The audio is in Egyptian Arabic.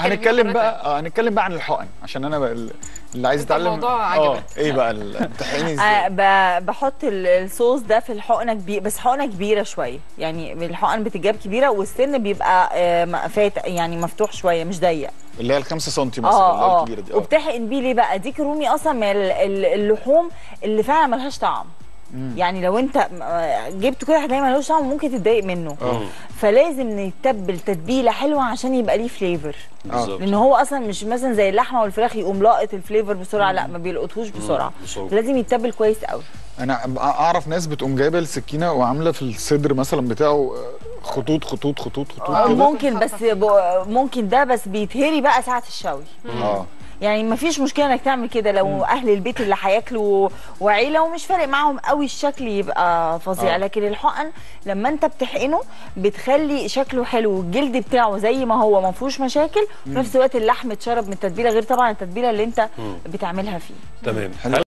هنتكلم حضرتك. بقى اه هنتكلم بقى عن الحقن عشان انا بقى ال- اللي عايز أنت يتعلم الموضوع اه عجبك. ايه بقى ال- بتحقني آه، ازاي ب- بحط ال- الصوص ده في الحقنه كبير بس حقنه كبيره شويه يعني الحقن بتتجاب كبيره والسن بيبقى آه، م- فات يعني مفتوح شويه مش ضيق اللي هي ال 5 سم مثلا اللي اه هي اه الكبيره دي اه وبتحقن بيه ليه بقى ديك الرومي اصلا من ال- ال- اللحوم اللي فعلا ملهاش طعم يعني لو انت آه، جبته كده هتلاقي ملوش طعم وممكن تتضايق منه اه فلازم نتبل تتبيله حلوه عشان يبقى ليه فليفر بالظبط لان هو اصلا مش مثلا زي اللحمه والفراخ يقوم لاقط الفليفر بسرعه لا ما بيلقطوش بسرعه بسرعة. لازم يتبل كويس قوي انا اعرف ناس بتقوم جايبه السكينه وعامله في الصدر مثلا بتاعه آه، خطوط خطوط خطوط آه، خطوط كده ممكن بس ب- ممكن ده بس بيتهري بقى ساعه الشوي اه يعني ما فيش مشكله انك تعمل كده لو اهل البيت اللي هياكلوا وعيله ومش فارق معاهم قوي الشكل يبقى فظيع آه. لكن الحقن لما انت بتحقنه بتخلي شكله حلو والجلد بتاعه زي ما هو ما فيهوش مشاكل وفي نفس الوقت اللحم اتشرب من التتبيله غير طبعا التتبيله اللي انت بتعملها فيه تمام حلو.